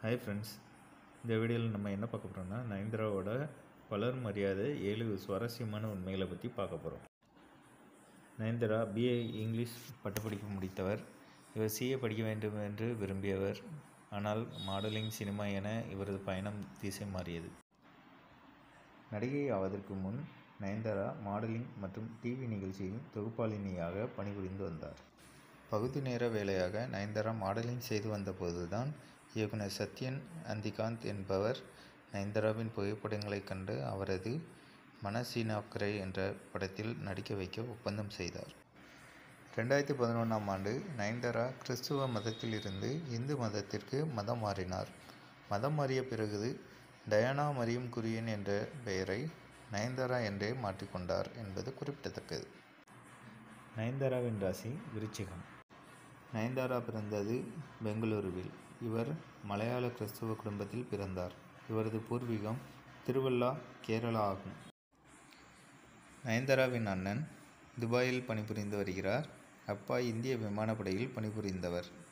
hi friends இந்த வீடியோவில் நம்ம என்ன பார்க்க போகிறோம்னா நயன்தாராவோட வளரும் மரியாதை ஏழு சுவாரஸ்யமான உண்மைகளை பற்றி பார்க்க போகிறோம் நயன்தாரா பிஏ இங்கிலீஷ் பட்டப்படிப்பு முடித்தவர் இவர் சிஏ படிக்க வேண்டும் என்று விரும்பியவர் ஆனால் மாடலிங் சினிமா என இவரது பயணம் திசை மாறியது நடிகை ஆவதற்கு முன் நயன்தாரா மாடலிங் மற்றும் டிவி நிகழ்ச்சியில் தொகுப்பாளினியாக பணிபுரிந்து வந்தார் பகுதி நேர வேலையாக நயன்தாரா மாடலிங் செய்து வந்தபோதுதான் இயக்குனர் சத்யன் அந்திகாந்த் என்பவர் நயன்தாராவின் புகைப்படங்களைக் கண்டு அவரது மனசீனாக்கரை என்ற படத்தில் நடிக்க வைக்க ஒப்பந்தம் செய்தார் ரெண்டாயிரத்தி பதினொன்றாம் ஆண்டு நயன்தாரா கிறிஸ்துவ மதத்திலிருந்து இந்து மதத்திற்கு மதம் மாறினார் மதம் மாறிய பிறகு டயானா மரியம் குரியன் என்ற பெயரை நயன்தாரா என்றே மாற்றிக்கொண்டார் என்பது குறிப்பிடத்தக்கது நயன்தாராவின் ராசி விருச்சிகம் நயன்தாரா பிறந்தது பெங்களூருவில் இவர் மலையாள கிறிஸ்துவ குடும்பத்தில் பிறந்தார் இவரது பூர்வீகம் திருவள்ளா கேரளா ஆகும் நயன்தாராவின் அண்ணன் துபாயில் பணிபுரிந்து வருகிறார் அப்பா இந்திய விமானப்படையில் பணிபுரிந்தவர்